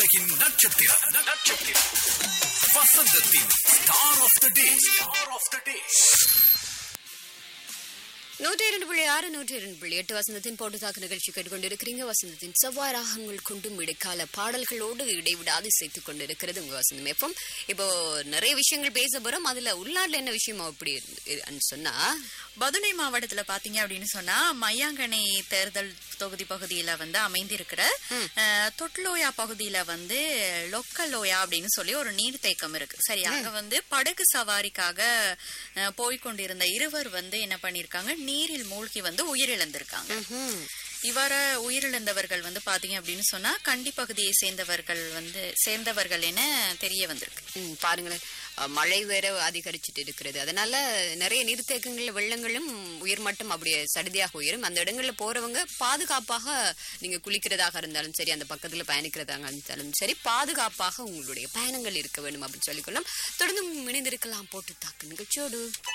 வானொலியின் நட்சத்திரம் நட்சத்திரம் வசந்தத்தின் star of the day star of the day நூற்றி இரண்டு புள்ளி ஆறு நூற்றி இரண்டு புள்ளி எட்டு வசந்தத்தின் போட்டுதாக்கு நிகழ்ச்சி கேட்டுக்கொண்டிருக்கிறீங்க வசந்தத்தின் செவ்வாய் ராகங்கள் கொண்டும் இடைக்கால பாடல்களோடு இடைவிடாது சேர்த்துக் கொண்டிருக்கிறது உங்க வசந்தம் எப்போ இப்போ நிறைய விஷயங்கள் பேச போறோம் அதுல உள்நாட்டுல என்ன விஷயமா அப்படி இருந்து- சொன்னா பதுளை மாவட்டத்துல பாத்தீங்க அப்படின்னு சொன்னா மையாங்கனை தேர்தல் தொகுதி பகுதியில வந்து அமைந்திருக்கிற அஹ், தொட்லோயா பகுதியில வந்து லொக்கலோயா அப்படின்னு சொல்லி ஒரு நீர்த்தேக்கம் இருக்கு சரி அங்க வந்து படகு சவாரிக்காக அஹ், போய்க்கொண்டிருந்த இருவர் வந்து என்ன பண்ணிருக்காங்க நீரில் மூழ்கி வந்து உயிரிழந்திருக்காங்க இவர உயிரிழந்தவர்கள் வந்து பாத்தீங்க அப்படின்னு சொன்னா கண்டி பகுதியை சேர்ந்தவர்கள் வந்து சேர்ந்தவர்கள் என தெரிய வந்திருக்கு ம், பாருங்களேன் அஹ், மழை வேற அதிகரிச்சுட்டு இருக்கிறது அதனால நிறைய நீர்த்தேக்கங்கள்ல வெள்ளங்களும் உயர்மட்டம் அப்படியே சடுதியாக உயரும் அந்த இடங்கள்ல போறவங்க பாதுகாப்பாக நீங்க குளிக்கிறதாக இருந்தாலும் சரி அந்த பக்கத்துல பயணிக்கிறதாக இருந்தாலும் சரி பாதுகாப்பாக உங்களுடைய பயணங்கள் இருக்க வேண்டும் அப்படின்னு சொல்லிக்கொள்ளலாம் தொடர்ந்து இணைந்திருக்கலாம் போட்டு தாக்கு நிகழ்ச்சியோடு